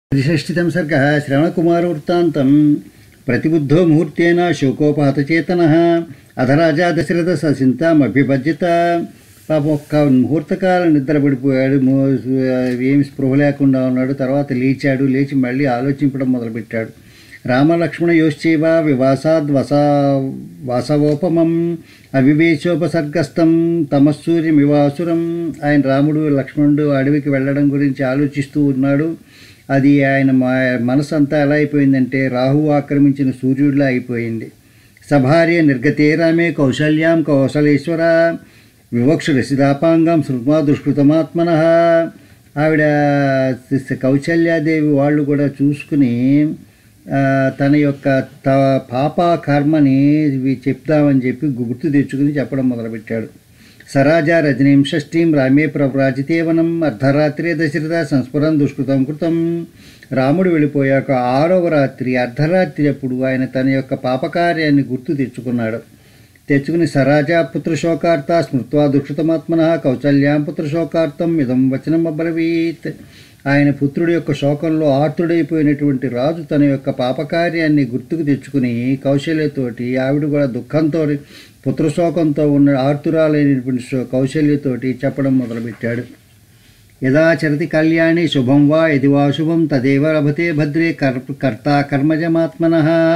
त्रिषष्टितम सर्गः श्रवणकुमारवृत्तान्तं प्रतिबुद्धो मुहूर्तेन शोकोपहतचेतनः అధరాజా దశరథ సింతామభ్యభజ్యత పాప ఒక్క ముహూర్తకాలం నిద్ర పడిపోయాడు మో- ఏమి స్పృహ లేకుండా ఉన్నాడు తర్వాత లేచాడు లేచి మళ్ళీ ఆలోచించడం మొదలుపెట్టాడు రామలక్ష్మణ యోశ్చైవ వివాసాద్ వసా వాసవోపమం అవివేశోపసర్గస్థం తమస్సూర్యమివాసురం ఆయన రాముడు లక్ష్మణుడు అడవికి వెళ్ళడం గురించి ఆలోచిస్తూ ఉన్నాడు అది ఆయన మా- మనసు అంతా ఎలా అయిపోయిందంటే రాహువు ఆక్రమించిన సూర్యుడిలా అయిపోయింది సభార్య నిర్గతే రామే కౌశల్యాం కౌశలేశ్వర వివక్ష రసిదాపాంగం శృత్మా దుష్కృతమాత్మన ఆవిడ సి- కౌశల్యాదేవి వాళ్ళు కూడా చూసుకుని ఆ, తన యొక్క త పాప కర్మని ఇవి చెప్దామని చెప్పి గుర్తు తెచ్చుకుని చెప్పడం మొదలుపెట్టాడు సరాజా రజనీం షష్ఠీం రామే ప్రవ్రాజితేవనం అర్ధరాత్రే దశరథ సంస్ఫురం దుష్కృతం కృతం రాముడు వెళ్ళిపోయాక ఆరవ రాత్రి అర్ధరాత్రి అప్పుడు ఆయన తన యొక్క పాపకార్యాన్ని గుర్తు తెచ్చుకున్నాడు తెచ్చుకుని సరాజా పుత్రశోకార్త స్మృత్వా దుష్కృతమాత్మన కౌశల్యాం పుత్రశోకార్థం ఇదం వచనం అబ్రవీత్ ఆయన పుత్రుడి యొక్క శోకంలో ఆర్తుడైపోయినటువంటి రాజు తన యొక్క పాపకార్యాన్ని గుర్తుకు తెచ్చుకుని కౌశల్యతోటి ఆవిడ కూడా దుఃఖంతో పుత్రశోకంతో ఉన్న ఆర్తురాలైనటువంటి శో- కౌశల్యతోటి చెప్పడం మొదలుపెట్టాడు యదా చరతి కళ్యాణి శుభం వా యది వా శుభం తదేవ లభతే భద్రే కర్ కర్తా కర్మజమాత్మన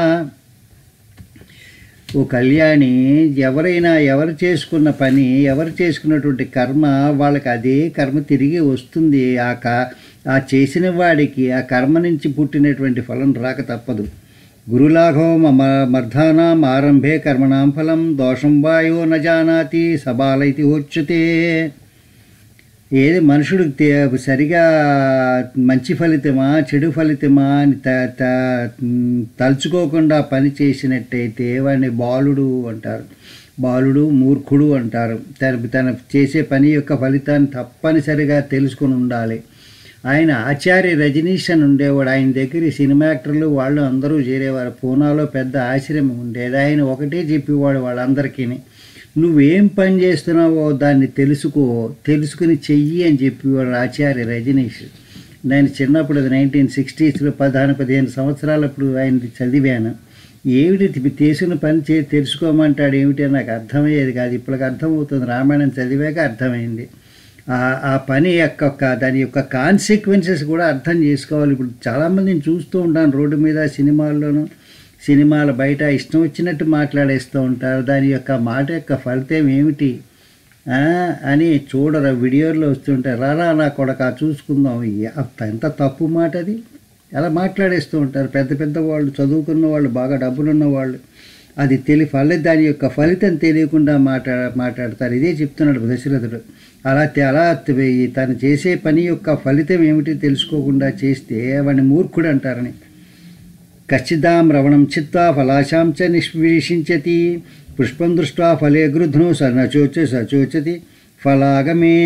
ఓ కళ్యాణి ఎవరైనా ఎవరు చేసుకున్న పని ఎవరు చేసుకున్నటువంటి కర్మ వాళ్ళకి అదే కర్మ తిరిగి వస్తుంది ఆ క ఆ చేసిన వాడికి ఆ కర్మ నుంచి పుట్టినటువంటి ఫలం రాక తప్పదు గురులాఘవం మర్ధానాం ఆరంభే కర్మణాం ఫలం దోషం వాయో న జానాతి సబాలైతి ఉచ్యతే ఏది మనుషుడికి తే- సరిగా మంచి ఫలితమా చెడు ఫలితమా అని త త- తలుచుకోకుండా పని చేసినట్టయితే వాడిని బాలుడు అంటారు బాలుడు మూర్ఖుడు అంటారు తన తన చేసే పని యొక్క ఫలితాన్ని తప్పనిసరిగా తెలుసుకొని ఉండాలి ఆయన ఆచార్య రజనీష్ అని ఉండేవాడు ఆయన దగ్గర ఈ సినిమా యాక్టర్లు వాళ్ళు అందరూ చేరేవారు పూనాలో పెద్ద ఆశ్రమం ఉండేది ఆయన ఒకటే చెప్పేవాడు వాళ్ళందరికీ నువ్వేం పని చేస్తున్నావో దాన్ని తెలుసుకో తెలుసుకుని చెయ్యి అని చెప్పేవాడు ఆచార్య రజనీష్ నేను చిన్నప్పుడు అది నైన్టీన్ సిక్స్టీస్లో పదహారు పదిహేను సంవత్సరాలప్పుడు ఆయన చదివాను ఏమిటి తి- చేసిన పని చే తెలుసుకోమంటాడు ఏమిటి అని నాకు అర్థమయ్యేది కాదు ఇప్పటికి అర్థమవుతుంది రామాయణం చదివాక అర్థమైంది ఆ ఆ పని యొక్క ఒక- దాని యొక్క కాన్సిక్వెన్సెస్ కూడా అర్థం చేసుకోవాలి ఇప్పుడు చాలామందిని చూస్తూ ఉంటాను రోడ్డు మీద సినిమాల్లోనూ సినిమాల బయట ఇష్టం వచ్చినట్టు మాట్లాడేస్తూ ఉంటారు దాని యొక్క మాట యొక్క ఫలితం ఏమిటి ఆ, అని చూడరు వీడియోలో వస్తుంటారు రారా నా కొడక చూసుకుందాం ఈ- ఎంత తప్పు మాట అది అలా మాట్లాడేస్తూ ఉంటారు పెద్ద పెద్ద వాళ్ళు చదువుకున్న వాళ్ళు బాగా డబ్బులున్న వాళ్ళు అది తెలి ఫలి దాని యొక్క ఫలితం తెలియకుండా మాట్లా మాట్లాడతారు ఇదే చెప్తున్నాడు దశరథుడు అలా తె- అలా తె- ఈ తను చేసే పని యొక్క ఫలితం ఏమిటి తెలుసుకోకుండా చేస్తే వాడిని మూర్ఖుడు అంటారని కచ్చిదాం రవణం చిత్వా ఫలాశాం చ నిష్విషించతి పుష్పం దృష్ట్వా ఫలే గృధ్ను స నచోచ సచోచతి ఫలాగమే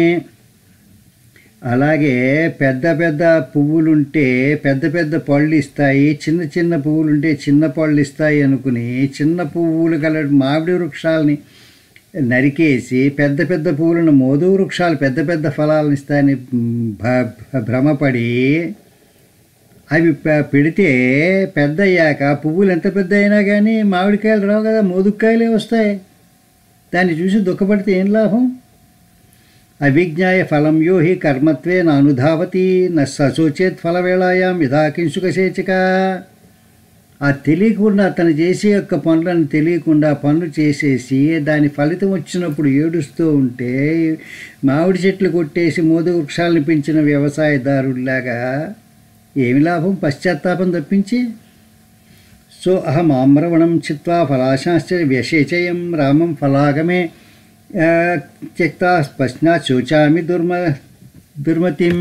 అలాగే పెద్ద పెద్ద పువ్వులుంటే పెద్ద పెద్ద పళ్ళు ఇస్తాయి చిన్న చిన్న పువ్వులుంటే చిన్న పళ్ళు ఇస్తాయి అనుకుని చిన్న పువ్వులు గల మామిడి వృక్షాలని నరికేసి పెద్ద పెద్ద పువ్వులను మోదు వృక్షాలు పెద్ద పెద్ద ఫలాలను ఇస్తాయని భ- భ- భ్రమపడి అవి పె- పెడితే పెద్ద అయ్యాక పువ్వులు ఎంత పెద్ద అయినా కానీ మామిడికాయలు రావు కదా మోదుకాయలే వస్తాయి దాన్ని చూసి దుఃఖపడితే ఏం లాభం అవిజ్ఞాయ ఫలం యో హి కర్మత్వే నానుధావతి న సశోచేత్ ఫలవేళాయాం యథా కింసుకశేచిక ఆ తెలియకుండా తను చేసే యొక్క పనులను తెలియకుండా పనులు చేసేసి దాని ఫలితం వచ్చినప్పుడు ఏడుస్తూ ఉంటే మామిడి చెట్లు కొట్టేసి మోదు వృక్షాలను పెంచిన వ్యవసాయదారుడిలాగా ఏమి లాభం పశ్చాత్తాపం తప్పించి సో అహం ఆమ్రవణం చిత్వా ఫలాశాశ్చ వ్యశేచయం రామం ఫలాగమే ఆ, త్యక్తా పశ్చాత్ శోచామి దుర్మ దుర్మతిం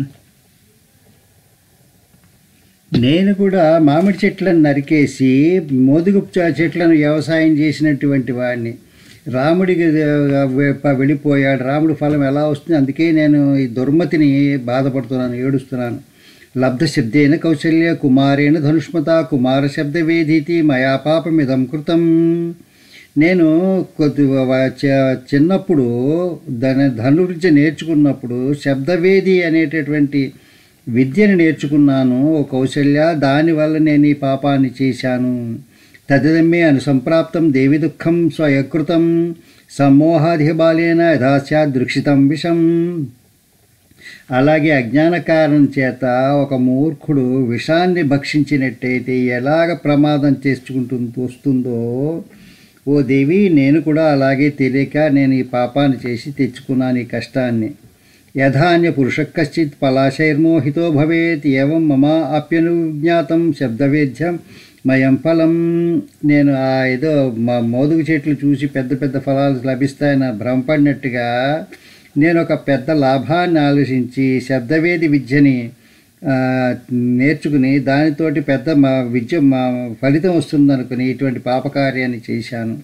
నేను కూడా మామిడి చెట్లను నరికేసి మోదుగు చ- చెట్లను వ్యవసాయం చేసినటువంటి వాడిని రాముడికి ఆ, వె- వెళ్ళిపోయాడు రాముడి ఫలం ఎలా వస్తుంది అందుకే నేను ఈ దుర్మతిని బాధపడుతున్నాను ఏడుస్తున్నాను లబ్ధ శబ్దేన కౌశల్య కుమారేణ ధనుష్మత కుమార శబ్ద వేదీతి మయా పాపమిదం కృతం నేను కొద్ది వ- చ- చిన్నప్పుడు ధన ధనుర్విద్య నేర్చుకున్నప్పుడు శబ్దవేది అనేటటువంటి విద్యను నేర్చుకున్నాను ఓ కౌశల్య దానివల్ల నేను ఈ పాపాన్ని చేశాను తదిదమ్మే అనుసంప్రాప్తం దేవి దుఃఖం స్వయకృతం సమ్మోహాధిబాలేన యథాస్యాదృక్షితం విషం అలాగే అజ్ఞాన కారణం చేత ఒక మూర్ఖుడు విషాన్ని భక్షించినట్టయితే ఎలాగ ప్రమాదం చేసుకుంటూ వస్తుందో ఓ దేవి నేను కూడా అలాగే తెలియక నేను ఈ పాపాన్ని చేసి తెచ్చుకున్నాను ఈ కష్టాన్ని యథాన్య పురుష కశ్చిత్ పలాశైర్మోహితో భవేత్ ఏవం మమ అప్యనుజ్ఞాతం శబ్దవేద్యం మయం ఫలం నేను ఆ ఏదో మా మోదుగు చెట్లు చూసి పెద్ద పెద్ద ఫలాలు లభిస్తాయని భ్రమపడినట్టుగా నేను ఒక పెద్ద లాభాన్ని ఆలోచించి శబ్దవేది విద్యని ఆ, నేర్చుకుని దానితోటి పెద్ద మా విద్య మా ఫలితం వస్తుందనుకుని ఇటువంటి పాపకార్యాన్ని చేశాను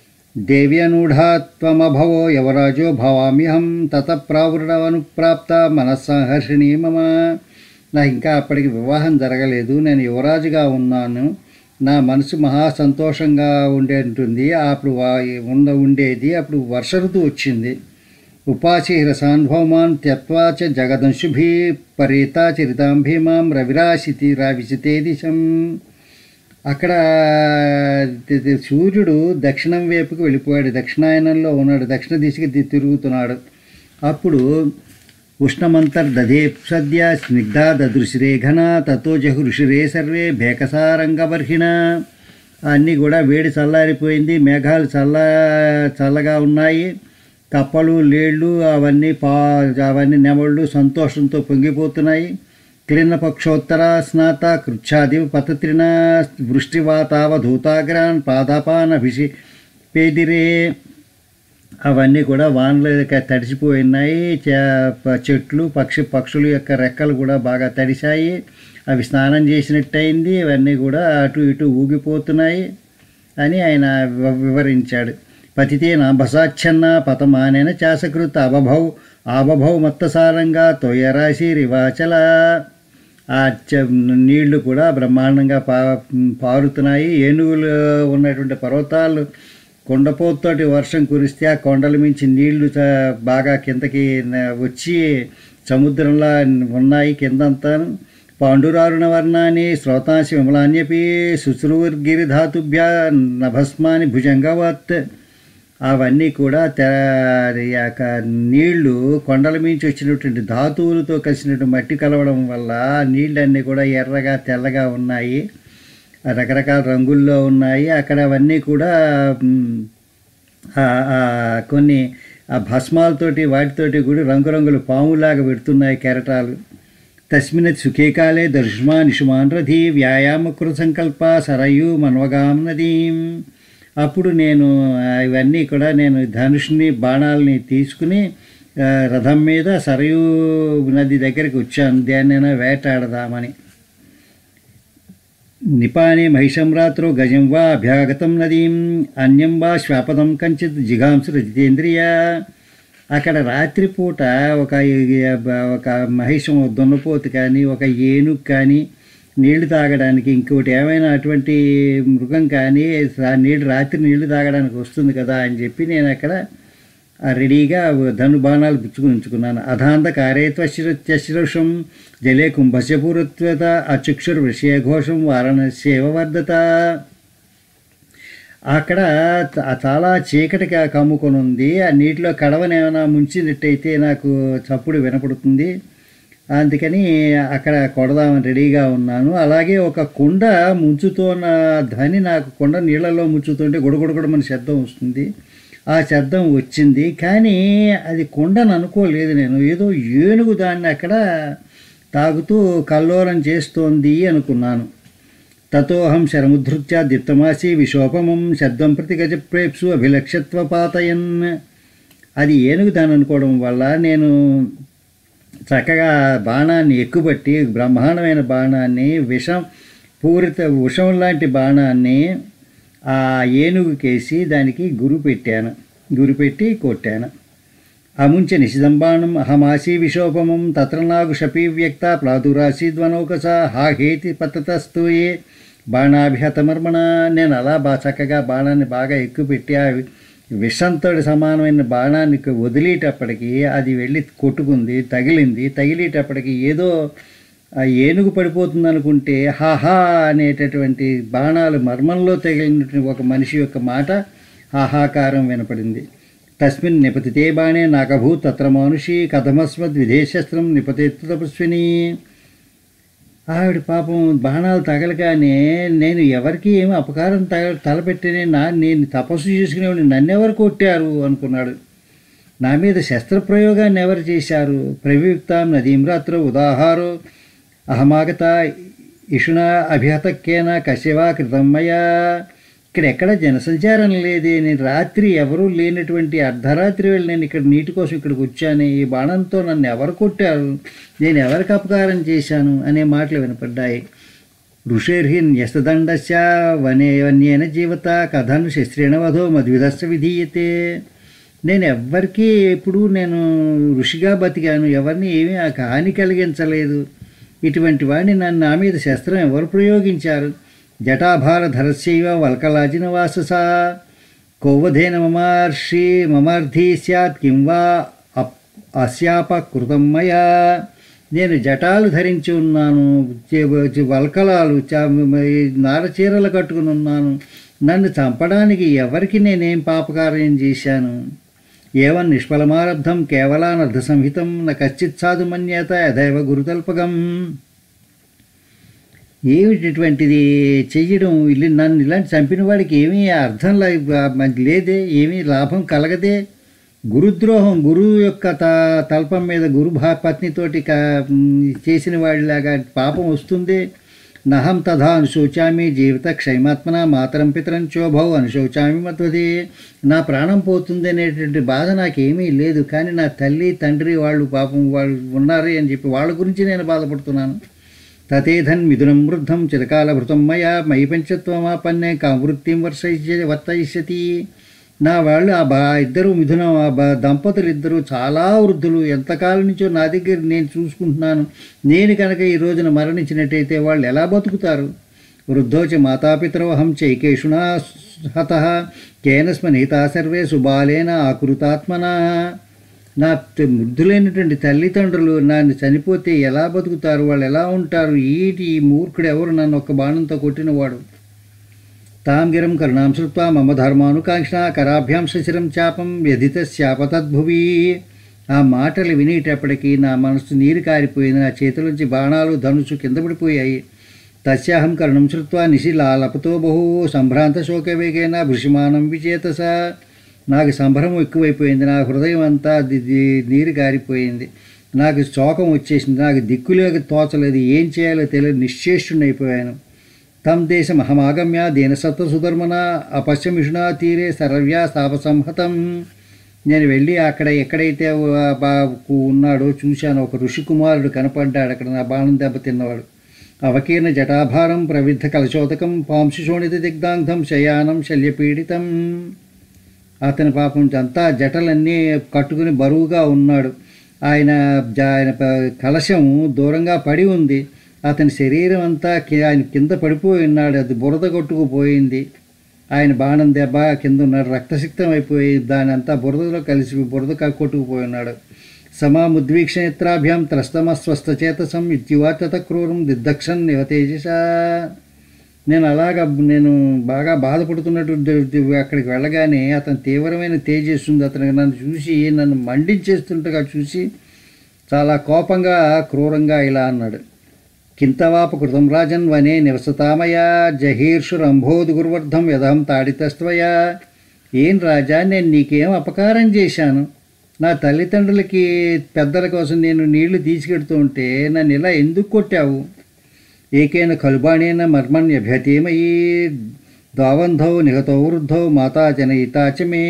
దేవ్యనూఢాత్వమభవో యవరాజో భవామ్యహం తత ప్రావృడవనుప్రాప్త మనస్సంహర్షిణీ మమ నాకు ఇంకా అప్పటికి వివాహం జరగలేదు నేను యువరాజుగా ఉన్నాను నా మనసు మహా సంతోషంగా ఉండే ఉంటుంది అప్పుడు వా- ఉన్న ఉండేది అప్పుడు వర్ష ఋతువు వచ్చింది ఉపాసిహిర సాన్భౌమాన్ త్యక్వా చ జగదంశుభి పరీతా చరితాం భీమాం రవిరాశితి రావిశితే దిశం అక్కడ తి- తి- సూర్యుడు దక్షిణం వైపుకి వెళ్ళిపోయాడు దక్షిణాయనంలో ఉన్నాడు దక్షిణ దిశకి తి- తిరుగుతున్నాడు అప్పుడు ఉష్ణమంతర్దధే సద్య స్నిగ్ధా దదృశిరే ఘన తతో జహృషిరే సర్వే భేకసారంగబర్హిణ అన్నీ కూడా వేడి చల్లారిపోయింది మేఘాలు చల్ల చల్లగా ఉన్నాయి కప్పలు లేళ్ళు అవన్నీ పా అవన్నీ నెమళ్ళు సంతోషంతో పొంగిపోతున్నాయి క్లిన్న పక్షోత్తర స్నాత కృచ్ఛాది పతత్రిన వృష్టివాతావధూతాగ్రాన్ పాదాపానభిషి పేదిరే అవన్నీ కూడా వానలు తడిసిపోయినాయి చే- ప- చెట్లు పక్షి పక్షుల యొక్క రెక్కలు కూడా బాగా తడిశాయి అవి స్నానం చేసినట్టయింది ఇవన్నీ కూడా అటు ఇటు ఊగిపోతున్నాయి అని ఆయన వివ- వివరించాడు పతితే నాభసాచ్ఛన్న పతమానేన చాసకృత అబభౌ ఆబభౌ మత్తసారంగా తొయ్యరాశి రివాచల ఆ చ నీళ్లు కూడా బ్రహ్మాండంగా పా పారుతున్నాయి ఏనుగులు ఉన్నటువంటి పర్వతాలు కొండపోతోటి వర్షం కురిస్తే ఆ కొండల మించి నీళ్లు చ- బాగా కిందకి న- వచ్చి సముద్రంలా ఉన్నాయి కిందంతా పాండురారుణ వర్ణాన్ని శ్రోతాంశ విమలాన్యపి శుశ్రువర్గిరిధాతుభ్య నభస్మాని భుజంగవత్ అవన్నీ కూడా తె- యొక్క నీళ్లు కొండల మించి వచ్చినటువంటి ధాతువులతో కలిసినటువంటి మట్టి కలవడం వల్ల ఆ నీళ్ళన్నీ కూడా ఎర్రగా తెల్లగా ఉన్నాయి రకరకాల రంగుల్లో ఉన్నాయి అక్కడ అవన్నీ కూడా మ్, ఆ- ఆ కొన్ని ఆ భస్మాలతోటి వాటితోటి కూడా రంగురంగుల పాములాగా పెడుతున్నాయి కెరటాలు తస్మిన్ సుఖేకాలే దర్శమా నిషుమాన్ రథి వ్యాయామకృత సంకల్ప సరయు మన్వగాం నదీం అప్పుడు నేను ఆ, ఇవన్నీ కూడా నేను ధనుష్ని బాణాలని తీసుకుని ఆ, రథం మీద సరయు నది దగ్గరికి వచ్చాను దాన్నైనా వేటాడదామని నిపానే మహిషం రాత్రో గజం వా అభ్యాగతం నదీం అన్యం వా శ్వాపదం కంచిత్ జిగాంసు రజితేంద్రియ అక్కడ రాత్రిపూట ఒక ఒక మహిషం దున్నపోతు కానీ ఒక ఏనుగు కానీ నీళ్లు తాగడానికి ఇంకోటి ఏమైనా అటువంటి మృగం కానీ ఆ నీళ్ళు రాత్రి నీళ్లు తాగడానికి వస్తుంది కదా అని చెప్పి నేను అక్కడ ఆ రెడీగా ధను బాణాలు పుచ్చుకుని ఉంచుకున్నాను అధాంధకారేత్వశిరశం జలే కుంభస్య పూరత్వత అచుక్షుర్ విషయఘోషం వారణస్యేవ వర్ధత అక్కడ త- చాలా చీకటిగా కమ్ముకొని ఉంది ఆ నీటిలో కడవని ఏమైనా ముంచినట్టయితే నాకు చప్పుడు వినపడుతుంది అందుకని అక్కడ కొడదామని రెడీగా ఉన్నాను అలాగే ఒక కుండ ముంచుతున్న ధ్వని నాకు కుండ నీళ్ళలో ముంచుతుంటే గుడగుడగుడమని శబ్దం వస్తుంది ఆ శబ్దం వచ్చింది కానీ అది కుండను అనుకోలేదు నేను ఏదో ఏనుగు దాన్ని అక్కడ తాగుతూ కల్లోలం చేస్తోంది అనుకున్నాను తతోహం శరముద్ధృత్య దిప్తమాసి విశోపమం శబ్దం ప్రతి గజప్రేప్సు అభిలక్ష్యత్వపాతయన్ అది ఏనుగు దాని అనుకోవడం వల్ల నేను చక్కగా బాణాన్ని ఎక్కుబట్టి బ్రహ్మాండమైన బాణాన్ని విషం పూరిత విషం లాంటి బాణాన్ని ఆ ఏనుగుకేసి దానికి గురి పెట్టాను గురి పెట్టి కొట్టాను అముంచ నిశిదంబాణం అహమాసి విశోపమం తత్ర నాగు షపీ వ్యక్త ప్రాదురాసీద్వనౌకస హా హేతి పతతస్తూయే బాణాభిహతమర్మణ నేను అలా బా చక్కగా బాణాన్ని బాగా ఎక్కుపెట్టి ఆ వి- విషంతో సమానమైన బాణాన్ని వదిలేటప్పటికి అది వెళ్ళి కొట్టుకుంది తగిలింది తగిలేటప్పటికి ఏదో ఆ ఏనుగు పడిపోతుంది అనుకుంటే హాహా అనేటటువంటి బాణాలు మర్మంలో తగిలినటువంటి ఒక మనిషి యొక్క మాట హాహాకారం వినపడింది తస్మిన్ నిపతితే బాణే నాకభూ తత్ర మానుషి కథమస్మద్ విదేశస్త్రం నిపతేత్తు తపస్విని ఆవిడ పాపం బాణాలు తగలగానే నేను ఎవరికి ఏమి అపకారం తగ తలపెట్టినే నా నేను తపస్సు చేసుకునేవాడిని నన్నెవరు కొట్టారు అనుకున్నాడు నా మీద శస్త్రప్రయోగాన్ని ఎవరు చేశారు ప్రవియుక్తాం నదీం రాత్రో ఉదాహారో అహమాగత ఇషుణ అభిహతక్కేన కశ్యవా కృతం మయా ఇక్కడ ఎక్కడ జనసంచారం లేదే నేను రాత్రి ఎవరూ లేనటువంటి అర్ధరాత్రి వెళ్ళి నేను ఇక్కడ నీటి కోసం ఇక్కడికి వచ్చాను ఈ బాణంతో నన్ను ఎవరు కొట్టారు నేను ఎవరికి అపకారం చేశాను అనే మాటలు వినపడ్డాయి ఋషేర్హి న్యస్తదండస్య వనే వన్యేన జీవత కథను శస్త్రేణ వధో మద్విధస్య విధీయతే నేను ఎవ్వరికీ ఎప్పుడూ నేను ఋషిగా బతికాను ఎవరిని ఏమీ ఆ హాని కలిగించలేదు ఇటువంటి వాడిని నన్ను నా మీద శస్త్రం ఎవరు ప్రయోగించారు జటాభారధరస్యైవ వల్కలాజిన వాససా కౌవధేన మమార్షి మమార్థి స్యాత్ కిం వా అప్ అస్యాపకృతం మయా నేను జటాలు ధరించి ఉన్నాను చే- చే- వల్కలాలు చా- ఈ నారచీరలు కట్టుకుని ఉన్నాను నన్ను చంపడానికి ఎవరికి నేనేం పాపకార్యం చేశాను ఏవం నిష్ఫలమారబ్ధం కేవలానర్ధ సంహితం న కశ్చిత్ సాధు మన్యత యథైవ గురుతల్పగం ఏమిటటువంటిది చెయ్యడం ఇల్లు నన్ను ఇలాంటి చంపిన వాడికి ఏమీ అర్థం లే- మనకి లేదే ఏమీ లాభం కలగదే గురుద్రోహం గురువు యొక్క త తల్పం మీద గురు భా పత్నితోటి క చేసిన వాడిలాగా పాపం వస్తుంది నహం తథా అనుశోచామి జీవిత క్షయమాత్మన మాతరం పితరం చోభౌ అనుశోచామి మత్వది నా ప్రాణం పోతుంది అనేటువంటి బాధ నాకేమీ లేదు కానీ నా తల్లి తండ్రి వాళ్ళు పాపం వాళ్ళు ఉన్నారు అని చెప్పి వాళ్ళ గురించి నేను బాధపడుతున్నాను తతేధన్ మిథునం వృద్ధం చిరకాలభృతం మయా మయి పంచత్వమాపన్నే కావృత్తిం వర్షయిష్య వర్తయిష్యతి నా వాళ్ళు ఆ బా ఇద్దరు మిథునం ఆ బా దంపతులు ఇద్దరు చాలా వృద్ధులు ఎంతకాలం నుంచో నా దగ్గర నేను చూసుకుంటున్నాను నేను కనుక ఈ రోజున మరణించినట్టయితే వాళ్ళు ఎలా బతుకుతారు వృద్ధోచ మాతాపితరవహం చైకేషుణా హత కేనస్మనీతా సర్వే సుబాలేన ఆకృతాత్మన నా త- వృద్ధులైనటువంటి తల్లిదండ్రులు నన్ను చనిపోతే ఎలా బతుకుతారు వాళ్ళు ఎలా ఉంటారు ఈటి ఈ మూర్ఖుడు ఎవరు నన్ను ఒక బాణంతో కొట్టినవాడు తాం గిరం కరుణాం శ్రుత్వా మమ ధర్మానుకాంక్షణ కరాభ్యాం శశిరం చాపం వ్యధిత శాపతద్భువి ఆ మాటలు వినేటప్పటికీ నా మనసు నీరు కారిపోయింది నా చేతులోంచి బాణాలు ధనుసు కింద పడిపోయాయి తస్యాహం కరుణం శ్రుత్వా నిశిలాలపతో బహు సంభ్రాంత శోకవేగేన భృషిమానం విచేతస నాకు సంభ్రమం ఎక్కువైపోయింది నా హృదయం అంతా ది- ది- నీరు కారిపోయింది నాకు శోకం వచ్చేసింది నాకు దిక్కులేక తోచలేదు ఏం చేయాలో తెలియదు నిశ్చేష్టునైపోయాను తం దేశమహమాగమ్య దీనసత్వ సుధర్మన అపశ్యమిషునా తీరే సరవ్యా తాపసంహతం నేను వెళ్ళి అక్కడ ఎక్కడైతే ఆ బా- ఉన్నాడో చూశాను ఒక ఋషికుమారుడు కనపడ్డాడు అక్కడ నా బాణం దెబ్బ తిన్నవాడు అవకీర్ణ జటాభారం ప్రవిద్ధ కలశోదకం పాంశు శోణిత దిగ్ధాంగం శయానం శల్యపీడితం అతని పాపం అంతా జటలన్నీ కట్టుకుని బరువుగా ఉన్నాడు ఆయన జ- ఆయన ప- కలశం దూరంగా పడి ఉంది అతని శరీరం అంతా కి- ఆయన కింద పడిపోయి ఉన్నాడు అది బురద కొట్టుకుపోయింది ఆయన బాణం దెబ్బ కింద ఉన్నాడు రక్తసిక్తం అయిపోయి దాని అంతా బురదలో కలిసి బురద క- కొట్టుకుపోయి ఉన్నాడు సమాముద్వీక్ష నేత్రాభ్యాం త్రస్తమస్వస్థచేతసం ఇత్యువా తత క్రూరం దిద్దక్షన్ ఇవ తేజస నేను అలాగా నేను బాగా బాధపడుతున్నట్టు ద- ద- అక్కడికి వెళ్ళగానే అతను తీవ్రమైన తేజస్సుంది అతనికి నన్ను చూసి నన్ను మండించేస్తుండగా చూసి చాలా కోపంగా క్రూరంగా ఇలా అన్నాడు కింతవాప కృతం రాజన్ వనే నివసతామయా జహీర్షురంభోదు గురువర్ధం యథం తాడితస్త్వయా ఏం రాజా నేను నీకేం అపకారం చేశాను నా తల్లిదండ్రులకి పెద్దల కోసం నేను నీళ్లు తీసుకెడుతూ ఉంటే నన్ను ఇలా ఎందుకు కొట్టావు ఏకేన కలుబాణేన మర్మణ్యభ్యతేమయీ దావంధౌ నిహతో వృద్ధౌ మాతా జనయితా చ మే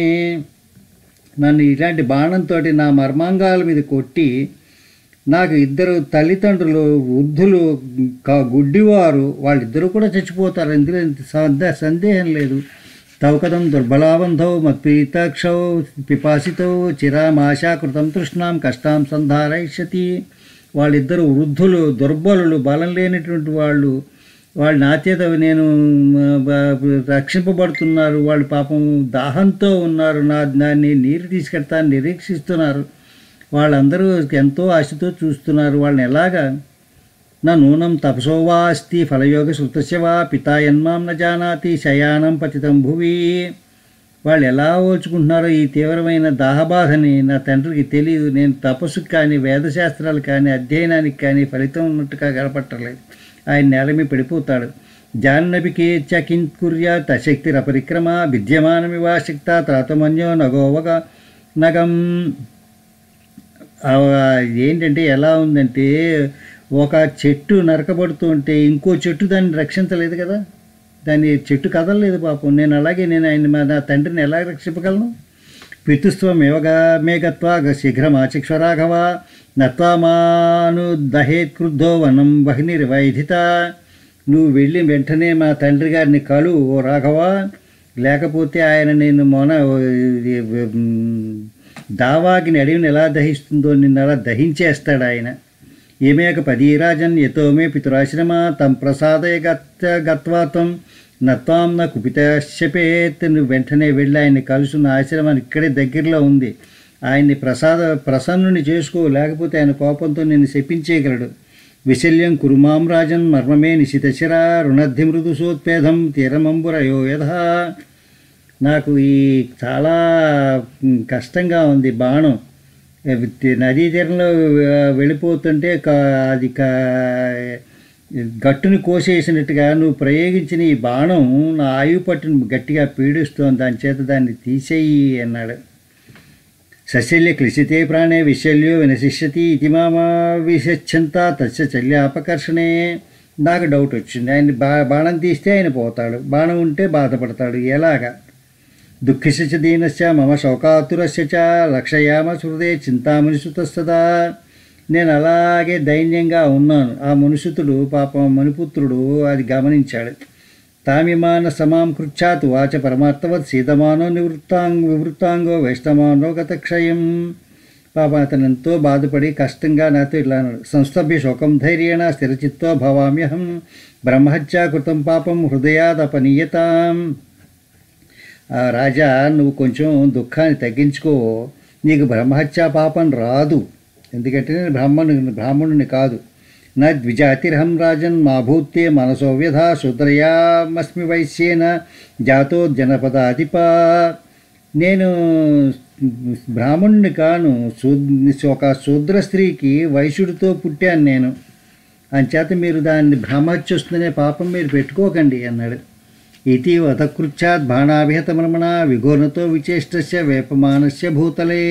నన్ను ఇలాంటి బాణంతో నా మర్మాంగాల మీద కొట్టి నాకు ఇద్దరు తల్లిదండ్రులు వృద్ధులు క- గుడ్డివారు వాళ్ళిద్దరూ కూడా చచ్చిపోతారు ఇందులో సందే సందేహం లేదు తౌకదం దుర్బలాబంధౌ మత్పీతాక్షౌ పిపాసితౌ చిరామాశాకృతం తృష్ణాం కష్టాం సంధారయిష్యతి వాళ్ళిద్దరు వృద్ధులు దుర్బలులు బలం లేనటువంటి వాళ్ళు వాళ్ళు నా చేత నేను మ, బ- రక్షింపబడుతున్నారు వాళ్ళు పాపం దాహంతో ఉన్నారు నా దాన్ని నీరు తీసుకెళ్తాను నిరీక్షిస్తున్నారు వాళ్ళందరూ ఎంతో ఆశతో చూస్తున్నారు వాళ్ళని ఎలాగా న నూనం తపసో వా అస్తి ఫలయోగ శృతస్య వా పితా యన్మాం న జానాతి శయానం పతితం భువి వాళ్ళు ఎలా ఓల్చుకుంటున్నారో ఈ తీవ్రమైన దాహబాధని నా తండ్రికి తెలియదు నేను తపస్సుకు కానీ వేదశాస్త్రాలు కానీ అధ్యయనానికి కానీ ఫలితం ఉన్నట్టుగా కనపట్టలేదు ఆయన నేల మీద పడిపోతాడు జాహ్నవికి చకింకుర్య తశక్తిరపరిక్రమ విద్యమానమివా శక్త త్రాతమన్యో నగోవగ నగం ఆ, ఏంటంటే ఎలా ఉందంటే ఒక చెట్టు నరకబడుతూ ఉంటే ఇంకో చెట్టు దాన్ని రక్షించలేదు కదా దాన్ని చెట్టు కదలలేదు పాపం నేను అలాగే నేను ఆయన మా- నా తండ్రిని ఎలా రక్షింపగలను పితుస్త్వమేవగా మేఘత్వా శీఘ్రం ఆచక్షరాఘవ నత్వామాను దహేత్ క్రుద్ధో వనం వహ్నిర్వైధిత నువ్వు వెళ్ళి వెంటనే మా తండ్రి గారిని కలు ఓ రాఘవ లేకపోతే ఆయన నేను మొన ఇది, ఉమ్, దావాకిని అడవిని ఎలా దహిస్తుందో నిన్ను అలా దహించేస్తాడు ఆయన ఏమేక పదీరాజన్ యతో మే పితురాశ్రమ తం ప్రసాదయ గత్త గత్వాతం నత్వాం నా కుపితశపేత్ నువ్వు వెంటనే వెళ్ళి ఆయన్ని కలుసు నా ఆశ్రమం ఇక్కడే దగ్గరలో ఉంది ఆయన్ని ప్రసాద ప్రసన్నుని చేసుకో లేకపోతే ఆయన కోపంతో నిన్ను శపించేయగలడు విశల్యం కురుమాం రాజన్ మర్మమే నిశితశిర రుణద్ధి మృదుసోత్పేదం తీరమంబురయో యథ నాకు ఈ చాలా మ్, కష్టంగా ఉంది బాణం ఏ, తి- నదీ తీరంలో ఆ, వెళ్ళిపోతుంటే క- అది క- గట్టుని కోసేసినట్టుగా నువ్వు ప్రయోగించిన ఈ బాణం నా ఆయువు పట్టును గట్టిగా పీడిస్తోంది దాని చేత దాన్ని తీసేయి అన్నాడు సశల్య క్లిశితే ప్రాణే విశల్యో వినశిష్యతి ఇది మామా విశచ్చంత తస్య చల్యాపకర్షణే నాకు డౌట్ వచ్చింది ఆయన బా బాణం తీస్తే ఆయన పోతాడు బాణం ఉంటే బాధపడతాడు ఎలాగా దుఃఖిశ చ దీనస్య మమ శోకాతురస్య చ లక్షయామ హృదయ చింతామనిసుతస్తదా నేను అలాగే దైన్యంగా ఉన్నాను ఆ మనుషుతుడు పాపం మణిపుత్రుడు అది గమనించాడు తామిమాన సమాం కృచ్చాత్ వాచ పరమార్థవత్ సీతమానో నివృత్తాంగ వివృత్తాంగో వైష్ణమానో గతక్షయం పాప అతను ఎంతో బాధపడి కష్టంగా నాతో ఇట్లా అన్నాడు సంస్థభ్య శోకం ధైర్యేణ స్థిరచిత్తో భవామ్యహం బ్రహ్మహత్యా కృతం పాపం హృదయాదపనీయతాం ఆ, రాజా నువ్వు కొంచెం దుఃఖాన్ని తగ్గించుకో నీకు బ్రహ్మహత్యా పాపం రాదు ఎందుకంటే నేను బ్రాహ్మణుని బ్రాహ్మణుని కాదు నా ద్విజాతిర్హం రాజన్ మా భూతే మనసో వ్యధ శూద్రయామస్మి వైశ్యేన జాతో జనపదాధిప నేను బ్రాహ్మణుని కాను శూద్ ఒక శూద్ర స్త్రీకి వైశ్యుడితో పుట్టాను నేను అంచేత మీరు దాన్ని బ్రహ్మహత్య వస్తుందనే పాపం మీరు పెట్టుకోకండి అన్నాడు ఇతి వతకృచ్చాత్ బాణాభిహతమర్మణ విఘోనతో విచేష్టస్య వేపమానస్య భూతలే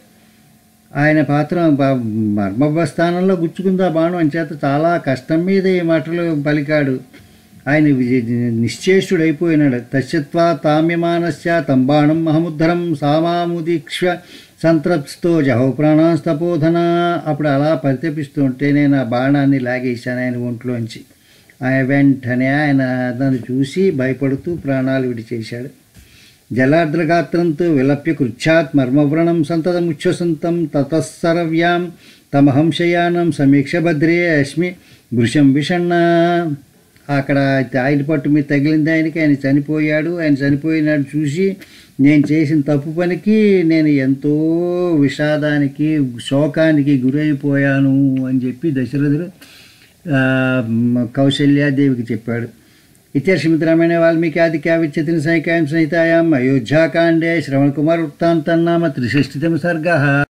ఆయన పాత్ర బ- మర్మభ స్థానంలో గుచ్చుకుంది ఆ బాణం అంచేత చాలా కష్టం మీద ఈ మాటలు పలికాడు ఆయన విజయ నిశ్చేష్టుడైపోయినాడు తస్యత్వా తామ్యమానస్య తం బాణం మహముద్ధరం సామాముదీక్ష సంతృప్తితో జహో ప్రాణాస్తపోధన అప్పుడు అలా పరితపిస్తూ ఉంటే నేను ఆ బాణాన్ని లాగేశాను ఆయన ఒంట్లోంచి ఆయన వెంటనే ఆయన నన్ను చూసి భయపడుతూ ప్రాణాలు విడిచేశాడు జలార్ద్రగాత్రంతో విలప్య కృచ్ఛాత్ మర్మవ్రణం సంతతముచ్ఛ్వసంతం తతస్సరవ్యాం తమహంశయానం సమీక్ష భద్రే అస్మి భృశం విషణ్ణ అక్కడ ఆయన పట్టు మీద తగిలింది ఆయనకి ఆయన చనిపోయాడు ఆయన చనిపోయినాడు చూసి నేను చేసిన తప్పు పనికి నేను ఎంతో విషాదానికి శోకానికి గురైపోయాను అని చెప్పి దశరథుడు ఆ, మ- కౌశల్యాదేవికి చెప్పాడు ఇత్యర్షమిత్రమైన వాల్మీకి ఆది కావ్యచతిన సైకాయం సంహితాయాం అయోధ్యాకాండే శ్రవణకుమార్ వృత్తాంతం నామ త్రిషష్టితమ సర్గ